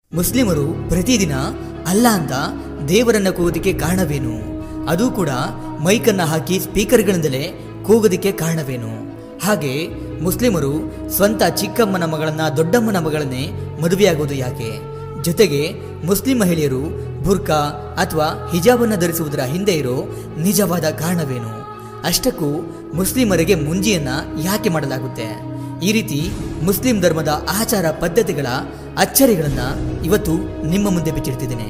ಮುಸ್ಲಿಮರು ಪ್ರತಿದಿನ ಅಲ್ಲ ಅಂತ ದೇವರನ್ನ ಕೂಗೋದಕ್ಕೆ ಕಾರಣವೇನು ಅದು ಕೂಡ ಮೈಕನ್ನ ಹಾಕಿ ಸ್ಪೀಕರ್ಗಳಿಂದಲೇ ಕೂಗೋದಕ್ಕೆ ಕಾರಣವೇನು ಹಾಗೆ ಮುಸ್ಲಿಮರು ಸ್ವಂತ ಚಿಕ್ಕಮ್ಮನ ಮಗಳನ್ನ ದೊಡ್ಡಮ್ಮನ ಮಗಳನ್ನೇ ಮದುವೆಯಾಗೋದು ಯಾಕೆ ಜೊತೆಗೆ ಮುಸ್ಲಿಂ ಮಹಿಳೆಯರು ಬುರ್ಕಾ ಅಥವಾ ಹಿಜಾಬನ್ನ ಧರಿಸುವುದರ ಹಿಂದೆ ಇರೋ ನಿಜವಾದ ಕಾರಣವೇನು ಅಷ್ಟಕ್ಕೂ ಮುಸ್ಲಿಮರಿಗೆ ಮುಂಜಿಯನ್ನ ಯಾಕೆ ಮಾಡಲಾಗುತ್ತೆ ಈ ರೀತಿ ಮುಸ್ಲಿಂ ಧರ್ಮದ ಆಚಾರ ಪದ್ಧತಿಗಳ ಅಚ್ಚರಿಗಳನ್ನ ಇವತ್ತು ನಿಮ್ಮ ಮುಂದೆ ಬಿಚ್ಚಿಡ್ತಿದ್ದೇನೆ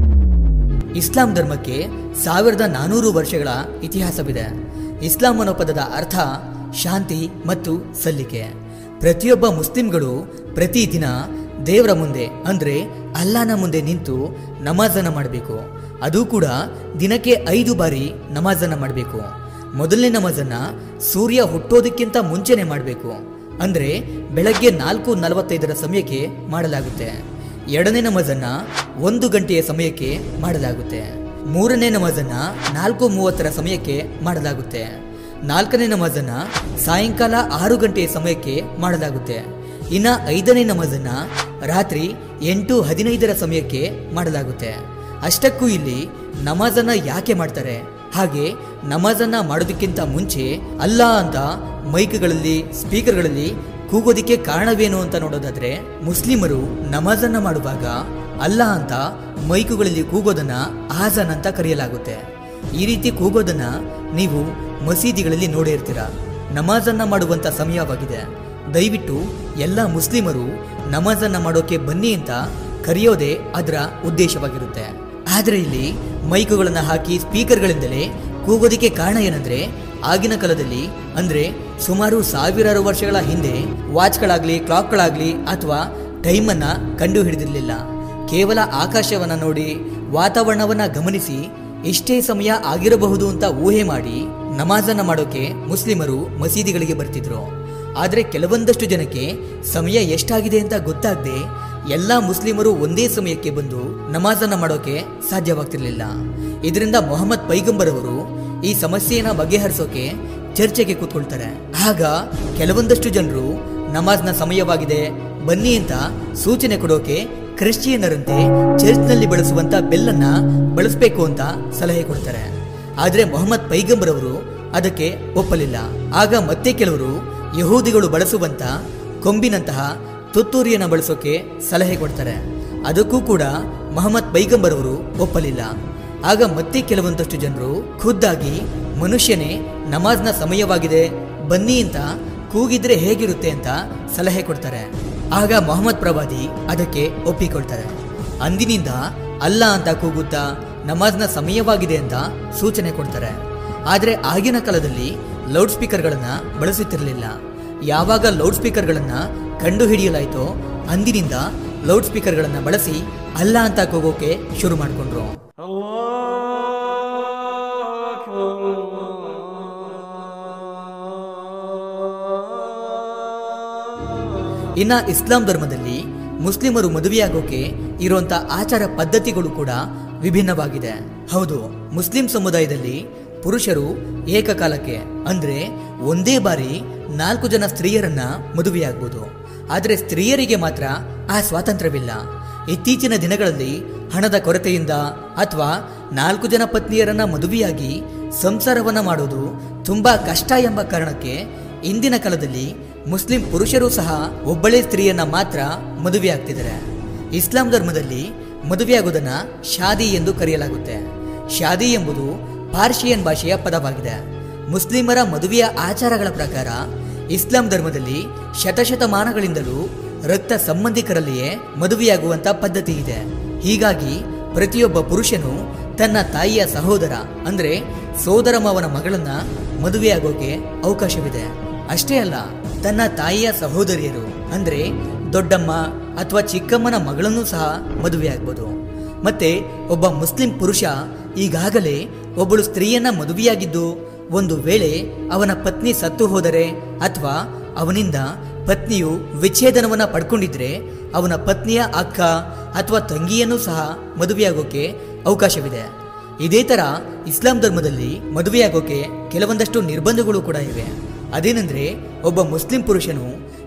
ಇಸ್ಲಾಂ ಧರ್ಮಕ್ಕೆ ಸಾವಿರದ ನಾನೂರು ವರ್ಷಗಳ ಇತಿಹಾಸವಿದೆ ಇಸ್ಲಾಂ ಅನ್ನೋ ಪದದ ಅರ್ಥ ಶಾಂತಿ ಮತ್ತು ಸಲ್ಲಿಕೆ ಪ್ರತಿಯೊಬ್ಬ ಮುಸ್ಲಿಂಗಳು ಪ್ರತಿದಿನ ದೇವರ ಮುಂದೆ ಅಂದ್ರೆ ಅಲ್ಲಾನ ಮುಂದೆ ನಿಂತು ನಮಾಜನ್ನ ಮಾಡಬೇಕು ಅದು ಕೂಡ ದಿನಕ್ಕೆ ಐದು ಬಾರಿ ನಮಾಜನ್ನ ಮಾಡಬೇಕು ಮೊದಲನೇ ನಮಾಜನ್ನ ಸೂರ್ಯ ಹುಟ್ಟೋದಕ್ಕಿಂತ ಮುಂಚೆನೆ ಮಾಡಬೇಕು ಅಂದ್ರೆ ಬೆಳಗ್ಗೆ ನಾಲ್ಕು ನಲವತ್ತೈದರ ಸಮಯಕ್ಕೆ ಮಾಡಲಾಗುತ್ತೆ ಎರಡನೇ ನಮಾಜನ್ನ ಒಂದು ಗಂಟೆಯ ಸಮಯಕ್ಕೆ ಮಾಡಲಾಗುತ್ತೆ ಮೂರನೇ ನಮಾಜನ್ನ ನಾಲ್ಕು ಮೂವತ್ತರ ಸಮಯಕ್ಕೆ ಮಾಡಲಾಗುತ್ತೆ ನಾಲ್ಕನೇ ನಮಾಜನ್ನ ಸಾಯಂಕಾಲ ಆರು ಗಂಟೆಯ ಸಮಯಕ್ಕೆ ಮಾಡಲಾಗುತ್ತೆ ಇನ್ನ ಐದನೇ ನಮಾಜನ್ನ ರಾತ್ರಿ ಎಂಟು ಹದಿನೈದರ ಸಮಯಕ್ಕೆ ಮಾಡಲಾಗುತ್ತೆ ಅಷ್ಟಕ್ಕೂ ಇಲ್ಲಿ ನಮಾಜನ್ನ ಯಾಕೆ ಮಾಡ್ತಾರೆ ಹಾಗೆ ನಮಾಜನ್ನ ಮಾಡೋದಕ್ಕಿಂತ ಮುಂಚೆ ಅಲ್ಲ ಅಂತ ಮೈಕ್ಗಳಲ್ಲಿ ಸ್ಪೀಕರ್ಗಳಲ್ಲಿ ಕೂಗೋದಿಕ್ಕೆ ಕಾರಣವೇನು ಅಂತ ನೋಡೋದಾದ್ರೆ ಮುಸ್ಲಿಮರು ನಮಾಜನ್ನ ಮಾಡುವಾಗ ಅಲ್ಲ ಅಂತ ಮೈಕುಗಳಲ್ಲಿ ಕೂಗೋದನ್ನ ಆಜಾನ್ ಅಂತ ಕರೆಯಲಾಗುತ್ತೆ ಈ ರೀತಿ ಕೂಗೋದನ್ನ ನೀವು ಮಸೀದಿಗಳಲ್ಲಿ ನೋಡೇ ಇರ್ತೀರ ನಮಾಜನ್ನ ಮಾಡುವಂತ ಸಮಯವಾಗಿದೆ ದಯವಿಟ್ಟು ಎಲ್ಲ ಮುಸ್ಲಿಮರು ನಮಾಜನ್ನ ಮಾಡೋಕೆ ಬನ್ನಿ ಅಂತ ಕರೆಯೋದೇ ಅದರ ಉದ್ದೇಶವಾಗಿರುತ್ತೆ ಆದ್ರೆ ಇಲ್ಲಿ ಮೈಕುಗಳನ್ನ ಹಾಕಿ ಸ್ಪೀಕರ್ಗಳಿಂದಲೇ ಕೂಗೋದಿಕ್ಕೆ ಕಾರಣ ಏನಂದ್ರೆ ಆಗಿನ ಕಾಲದಲ್ಲಿ ಅಂದ್ರೆ ಸುಮಾರು ಸಾವಿರಾರು ವರ್ಷಗಳ ಹಿಂದೆ ವಾಚ್ಗಳಾಗ್ಲಿ ಕ್ಲಾಕ್ಗಳಾಗ್ಲಿ ಅಥವಾ ಟೈಮನ್ನ ಕಂಡು ಹಿಡಿದಿರಲಿಲ್ಲ ಕೇವಲ ಆಕಾಶವನ್ನ ನೋಡಿ ವಾತಾವರಣವನ್ನ ಗಮನಿಸಿ ಇಷ್ಟೇ ಸಮಯ ಆಗಿರಬಹುದು ಅಂತ ಊಹೆ ಮಾಡಿ ನಮಾಜನ್ನ ಮಾಡೋಕೆ ಮುಸ್ಲಿಮರು ಮಸೀದಿಗಳಿಗೆ ಬರ್ತಿದ್ರು ಆದ್ರೆ ಕೆಲವೊಂದಷ್ಟು ಜನಕ್ಕೆ ಸಮಯ ಎಷ್ಟಾಗಿದೆ ಅಂತ ಗೊತ್ತಾಗದೆ ಎಲ್ಲಾ ಮುಸ್ಲಿಮರು ಒಂದೇ ಸಮಯಕ್ಕೆ ಬಂದು ನಮಾಜನ್ನ ಮಾಡೋಕೆ ಸಾಧ್ಯವಾಗ್ತಿರ್ಲಿಲ್ಲ ಇದರಿಂದ ಮೊಹಮ್ಮದ್ ಪೈಗಂಬರ್ ಅವರು ಈ ಸಮಸ್ಯೆಯನ್ನ ಬಗೆಹರಿಸೋಕೆ ಚರ್ಚೆಗೆ ಕೂತ್ಕೊಳ್ತಾರೆ ಆಗ ಕೆಲವೊಂದಷ್ಟು ಜನರು ನಮಾಜ್ನ ಸಮಯವಾಗಿದೆ ಬನ್ನಿ ಅಂತ ಸೂಚನೆ ಕೊಡೋಕೆ ಕ್ರಿಶ್ಚಿಯನ್ನರಂತೆ ಚರ್ಚ್ನಲ್ಲಿ ಬಳಸುವಂತ ಬೆಲ್ಲನ್ನ ಬಳಸಬೇಕು ಅಂತ ಸಲಹೆ ಕೊಡ್ತಾರೆ ಆದ್ರೆ ಮೊಹಮ್ಮದ್ ಪೈಗಂಬರ್ ಅವರು ಅದಕ್ಕೆ ಒಪ್ಪಲಿಲ್ಲ ಆಗ ಮತ್ತೆ ಕೆಲವರು ಯಹೂದಿಗಳು ಬಳಸುವಂತ ಕೊಂಬಿನಂತಹ ತುತ್ತೂರಿಯನ್ನ ಬಳಸೋಕೆ ಸಲಹೆ ಕೊಡ್ತಾರೆ ಅದಕ್ಕೂ ಕೂಡ ಮೊಹಮ್ಮದ್ ಪೈಗಂಬರ್ ಅವರು ಒಪ್ಪಲಿಲ್ಲ ಆಗ ಮತ್ತೆ ಕೆಲವೊಂದಷ್ಟು ಜನರು ಖುದ್ದಾಗಿ ಮನುಷ್ಯನೇ ನಮಾಜ್ನ ಸಮಯವಾಗಿದೆ ಬನ್ನಿ ಅಂತ ಕೂಗಿದ್ರೆ ಹೇಗಿರುತ್ತೆ ಅಂತ ಸಲಹೆ ಕೊಡ್ತಾರೆ ಆಗ ಮೊಹಮ್ಮದ್ ಪ್ರವಾದಿ ಅದಕ್ಕೆ ಒಪ್ಪಿಕೊಳ್ತಾರೆ ಅಂದಿನಿಂದ ಅಲ್ಲ ಅಂತ ಕೂಗುತ್ತಾ ನಮಾಜ್ನ ಸಮಯವಾಗಿದೆ ಅಂತ ಸೂಚನೆ ಕೊಡ್ತಾರೆ ಆದರೆ ಆಗಿನ ಕಾಲದಲ್ಲಿ ಲೌಡ್ ಸ್ಪೀಕರ್ಗಳನ್ನ ಬಳಸುತ್ತಿರಲಿಲ್ಲ ಯಾವಾಗ ಲೌಡ್ ಸ್ಪೀಕರ್ಗಳನ್ನ ಕಂಡು ಹಿಡಿಯಲಾಯಿತೋ ಅಂದಿನಿಂದ ಲೌಡ್ ಸ್ಪೀಕರ್ಗಳನ್ನ ಬಳಸಿ ಅಲ್ಲ ಅಂತ ಕೂಗೋಕೆ ಶುರು ಮಾಡಿಕೊಂಡ್ರು ಇನ್ನ ಇಸ್ಲಾಂ ಧರ್ಮದಲ್ಲಿ ಮುಸ್ಲಿಮರು ಮದುವೆಯಾಗೋಕೆ ಇರುವಂತ ಆಚಾರ ಪದ್ಧತಿಗಳು ಕೂಡ ವಿಭಿನ್ನವಾಗಿದೆ ಹೌದು ಮುಸ್ಲಿಂ ಸಮುದಾಯದಲ್ಲಿ ಪುರುಷರು ಏಕಕಾಲಕ್ಕೆ ಅಂದ್ರೆ ಒಂದೇ ಬಾರಿ ನಾಲ್ಕು ಜನ ಸ್ತ್ರೀಯರನ್ನ ಮದುವೆಯಾಗಬಹುದು ಆದರೆ ಸ್ತ್ರೀಯರಿಗೆ ಮಾತ್ರ ಆ ಸ್ವಾತಂತ್ರ್ಯವಿಲ್ಲ ಇತ್ತೀಚಿನ ದಿನಗಳಲ್ಲಿ ಹಣದ ಕೊರತೆಯಿಂದ ಅಥವಾ ನಾಲ್ಕು ಜನ ಪತ್ನಿಯರನ್ನ ಮದುವೆಯಾಗಿ ಸಂಸಾರವನ್ನ ಮಾಡೋದು ತುಂಬಾ ಕಷ್ಟ ಎಂಬ ಕಾರಣಕ್ಕೆ ಇಂದಿನ ಕಾಲದಲ್ಲಿ ಮುಸ್ಲಿಂ ಪುರುಷರು ಸಹ ಒಬ್ಬಳೇ ಸ್ತ್ರೀಯನ್ನ ಮಾತ್ರ ಮದುವೆಯಾಗ್ತಿದ್ದಾರೆ ಇಸ್ಲಾಂ ಧರ್ಮದಲ್ಲಿ ಮದುವೆಯಾಗುವುದನ್ನ ಶಾದಿ ಎಂದು ಕರೆಯಲಾಗುತ್ತೆ ಶಾದಿ ಎಂಬುದು ಪಾರ್ಷಿಯನ್ ಭಾಷೆಯ ಪದವಾಗಿದೆ ಮುಸ್ಲಿಮರ ಮದುವೆಯ ಆಚಾರಗಳ ಪ್ರಕಾರ ಇಸ್ಲಾಂ ಧರ್ಮದಲ್ಲಿ ಶತಶತಮಾನಗಳಿಂದಲೂ ರಕ್ತ ಸಂಬಂಧಿಕರಲ್ಲಿಯೇ ಮದುವೆಯಾಗುವಂತ ಪದ್ಧತಿ ಇದೆ ಹೀಗಾಗಿ ಪ್ರತಿಯೊಬ್ಬ ಪುರುಷನು ತನ್ನ ತಾಯಿಯ ಸಹೋದರ ಅಂದ್ರೆ ಸೋದರ ಮಾವನ ಮಗಳನ್ನ ಮದುವೆಯಾಗೋಕೆ ಅವಕಾಶವಿದೆ ಅಷ್ಟೇ ಅಲ್ಲ ತನ್ನ ತಾಯಿಯ ಸಹೋದರಿಯರು ಅಂದ್ರೆ ದೊಡ್ಡಮ್ಮ ಅಥವಾ ಚಿಕ್ಕಮ್ಮನ ಮಗಳನ್ನು ಸಹ ಮದುವೆಯಾಗಬಹುದು ಮತ್ತೆ ಒಬ್ಬ ಮುಸ್ಲಿಂ ಪುರುಷ ಈಗಾಗಲೇ ಒಬ್ಬಳು ಸ್ತ್ರೀಯನ್ನ ಮದುವೆಯಾಗಿದ್ದು ಒಂದು ವೇಳೆ ಅವನ ಪತ್ನಿ ಸತ್ತು ಹೋದರೆ ಅಥವಾ ಅವನಿಂದ ಪತ್ನಿಯು ವಿಚ್ಛೇದನವನ್ನ ಪಡ್ಕೊಂಡಿದ್ರೆ ಅವನ ಪತ್ನಿಯ ಅಕ್ಕ ಅಥವಾ ತಂಗಿಯನ್ನು ಸಹ ಮದುವೆಯಾಗೋಕೆ ಅವಕಾಶವಿದೆ ಇದೇ ತರ ಇಸ್ಲಾಂ ಧರ್ಮದಲ್ಲಿ ಮದುವೆಯಾಗೋಕೆ ಕೆಲವೊಂದಷ್ಟು ನಿರ್ಬಂಧಗಳು ಕೂಡ ಇವೆ ಅದೇನೆಂದ್ರೆ ಒಬ್ಬ ಮುಸ್ಲಿಂ ಪುರುಷನು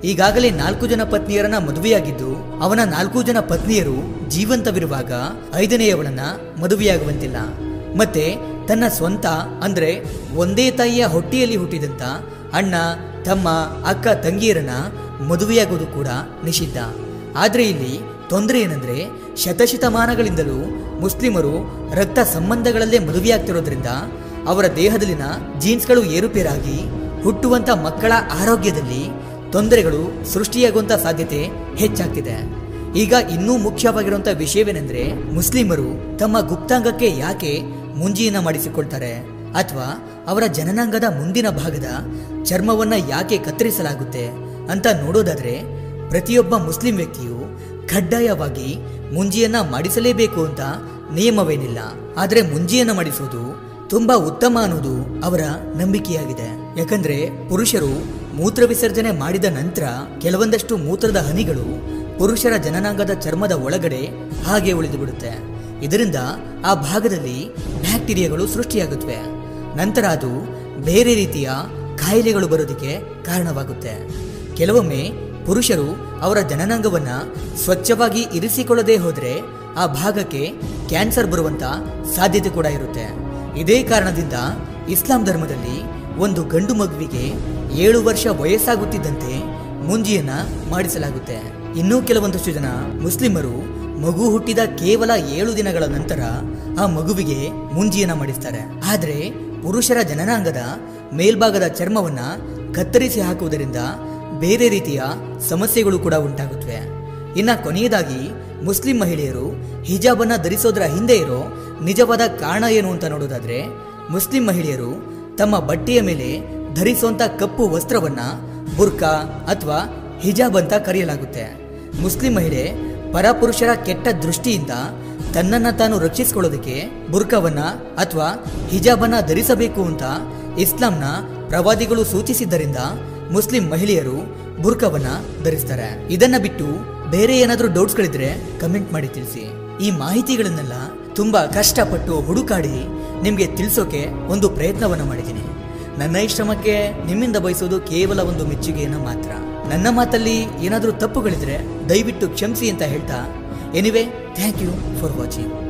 ಈಗಾಗಲೇ ನಾಲ್ಕು ಜನ ಪತ್ನಿಯರನ್ನ ಮದುವೆಯಾಗಿದ್ದು ಅವನ ನಾಲ್ಕು ಜನ ಪತ್ನಿಯರು ಜೀವಂತವಿರುವಾಗ ಐದನೆಯವಳನ್ನ ಮದುವೆಯಾಗುವಂತಿಲ್ಲ ಮತ್ತೆ ತನ್ನ ಸ್ವಂತ ಅಂದ್ರೆ ಒಂದೇ ತಾಯಿಯ ಹೊಟ್ಟೆಯಲ್ಲಿ ಹುಟ್ಟಿದಂತ ಅಣ್ಣ ತಮ್ಮ ಅಕ್ಕ ತಂಗಿಯರನ್ನ ಮದುವೆಯಾಗೋದು ಕೂಡ ನಿಷಿದ್ಧ ಆದ್ರೆ ಇಲ್ಲಿ ತೊಂದರೆ ಏನಂದ್ರೆ ಶತಶತಮಾನಗಳಿಂದಲೂ ಮುಸ್ಲಿಮರು ರಕ್ತ ಸಂಬಂಧಗಳಲ್ಲೇ ಮದುವೆಯಾಗ್ತಿರೋದ್ರಿಂದ ಅವರ ದೇಹದಲ್ಲಿನ ಜೀನ್ಸ್ಗಳು ಏರುಪೇರಾಗಿ ಹುಟ್ಟುವಂತ ಮಕ್ಕಳ ಆರೋಗ್ಯದಲ್ಲಿ ತೊಂದರೆಗಳು ಸೃಷ್ಟಿಯಾಗುವಂತ ಸಾಧ್ಯತೆ ಹೆಚ್ಚಾಗ್ತಿದೆ ಈಗ ಇನ್ನೂ ಮುಖ್ಯವಾಗಿರುವಂತ ವಿಷಯವೇನೆಂದ್ರೆ ಮುಸ್ಲಿಮರು ತಮ್ಮ ಗುಪ್ತಾಂಗಕ್ಕೆ ಯಾಕೆ ಮುಂಜಿಯನ್ನ ಮಾಡಿಸಿಕೊಳ್ತಾರೆ ಅಥವಾ ಅವರ ಜನನಾಂಗದ ಮುಂದಿನ ಭಾಗದ ಚರ್ಮವನ್ನ ಯಾಕೆ ಕತ್ತರಿಸಲಾಗುತ್ತೆ ಅಂತ ನೋಡೋದಾದ್ರೆ ಪ್ರತಿಯೊಬ್ಬ ಮುಸ್ಲಿಂ ವ್ಯಕ್ತಿಯು ಕಡ್ಡಾಯವಾಗಿ ಮುಂಜಿಯನ್ನ ಮಾಡಿಸಲೇಬೇಕು ಅಂತ ನಿಯಮವೇನಿಲ್ಲ ಆದ್ರೆ ಮುಂಜಿಯನ್ನ ಮಾಡಿಸುವುದು ತುಂಬಾ ಉತ್ತಮ ಅನ್ನೋದು ಅವರ ನಂಬಿಕೆಯಾಗಿದೆ ಯಾಕಂದ್ರೆ ಪುರುಷರು ಮೂತ್ರ ವಿಸರ್ಜನೆ ಮಾಡಿದ ನಂತರ ಕೆಲವೊಂದಷ್ಟು ಮೂತ್ರದ ಹನಿಗಳು ಪುರುಷರ ಜನನಾಂಗದ ಚರ್ಮದ ಒಳಗಡೆ ಹಾಗೆ ಉಳಿದು ಬಿಡುತ್ತೆ ಇದರಿಂದ ಆ ಭಾಗದಲ್ಲಿ ಬ್ಯಾಕ್ಟೀರಿಯಾಗಳು ಸೃಷ್ಟಿಯಾಗುತ್ತವೆ ನಂತರ ಅದು ಬೇರೆ ರೀತಿಯ ಕಾಯಿಲೆಗಳು ಬರೋದಕ್ಕೆ ಕಾರಣವಾಗುತ್ತೆ ಕೆಲವೊಮ್ಮೆ ಪುರುಷರು ಅವರ ಜನನಾಂಗವನ್ನ ಸ್ವಚ್ಛವಾಗಿ ಇರಿಸಿಕೊಳ್ಳದೆ ಹೋದ್ರೆ ಆ ಭಾಗಕ್ಕೆ ಕ್ಯಾನ್ಸರ್ ಬರುವಂತ ಸಾಧ್ಯತೆ ಕೂಡ ಇರುತ್ತೆ ಇದೇ ಕಾರಣದಿಂದ ಇಸ್ಲಾಂ ಧರ್ಮದಲ್ಲಿ ಒಂದು ಗಂಡು ಮಗುವಿಗೆ ಏಳು ವರ್ಷ ವಯಸ್ಸಾಗುತ್ತಿದ್ದಂತೆ ಮುಂಜಿಯನ್ನ ಮಾಡಿಸಲಾಗುತ್ತೆ ಇನ್ನೂ ಕೆಲವೊಂದಷ್ಟು ಜನ ಮುಸ್ಲಿಮರು ಮಗು ಹುಟ್ಟಿದ ಕೇವಲ ಏಳು ದಿನಗಳ ನಂತರ ಆ ಮಗುವಿಗೆ ಮುಂಜಿಯನ್ನ ಮಾಡಿಸ್ತಾರೆ ಆದ್ರೆ ಪುರುಷರ ಜನನಾಂಗದ ಮೇಲ್ಭಾಗದ ಚರ್ಮವನ್ನ ಕತ್ತರಿಸಿ ಹಾಕುವುದರಿಂದ ಬೇರೆ ರೀತಿಯ ಸಮಸ್ಯೆಗಳು ಕೂಡ ಉಂಟಾಗುತ್ತವೆ ಇನ್ನ ಕೊನೆಯದಾಗಿ ಮುಸ್ಲಿಂ ಮಹಿಳೆಯರು ಹಿಜಾಬನ್ನ ಧರಿಸೋದ್ರ ಹಿಂದೆ ಇರೋ ನಿಜವಾದ ಕಾರಣ ಏನು ಅಂತ ನೋಡೋದಾದ್ರೆ ಮುಸ್ಲಿಂ ಮಹಿಳೆಯರು ತಮ್ಮ ಬಟ್ಟೆಯ ಮೇಲೆ ಧರಿಸುವಂತ ಕಪ್ಪು ವಸ್ತ್ರವನ್ನ ಬುರ್ಕಾ ಅಥವಾ ಹಿಜಾಬ್ ಅಂತ ಕರೆಯಲಾಗುತ್ತೆ ಮುಸ್ಲಿಂ ಮಹಿಳೆ ಪರಪುರುಷರ ಕೆಟ್ಟ ದೃಷ್ಟಿಯಿಂದ ತನ್ನನ್ನ ತಾನು ರಕ್ಷಿಸಿಕೊಳ್ಳೋದಕ್ಕೆ ಬುರ್ಕವನ್ನ ಅಥವಾ ಹಿಜಾಬನ್ನ ಧರಿಸಬೇಕು ಅಂತ ಇಸ್ಲಾಂನ ಪ್ರವಾದಿಗಳು ಸೂಚಿಸಿದ್ದರಿಂದ ಮುಸ್ಲಿಂ ಮಹಿಳೆಯರು ಬುರ್ಕವನ್ನ ಧರಿಸ್ತಾರೆ ಇದನ್ನ ಬಿಟ್ಟು ಬೇರೆ ಏನಾದ್ರೂ ಡೌಟ್ಸ್ಗಳಿದ್ರೆ ಕಮೆಂಟ್ ಮಾಡಿ ತಿಳಿಸಿ ಈ ಮಾಹಿತಿಗಳನ್ನೆಲ್ಲ ತುಂಬಾ ಕಷ್ಟಪಟ್ಟು ಹುಡುಕಾಡಿ ನಿಮ್ಗೆ ತಿಳಿಸೋಕೆ ಒಂದು ಪ್ರಯತ್ನವನ್ನ ಮಾಡಿದ್ದೀನಿ ನನ್ನ ಈ ಶ್ರಮಕ್ಕೆ ನಿಮ್ಮಿಂದ ಬಯಸೋದು ಕೇವಲ ಒಂದು ಮೆಚ್ಚುಗೆಯನ್ನ ಮಾತ್ರ ನನ್ನ ಮಾತಲ್ಲಿ ಏನಾದರೂ ತಪ್ಪುಗಳಿದ್ರೆ ದಯವಿಟ್ಟು ಕ್ಷಮಿಸಿ ಅಂತ ಹೇಳ್ತಾ anyway thank you for watching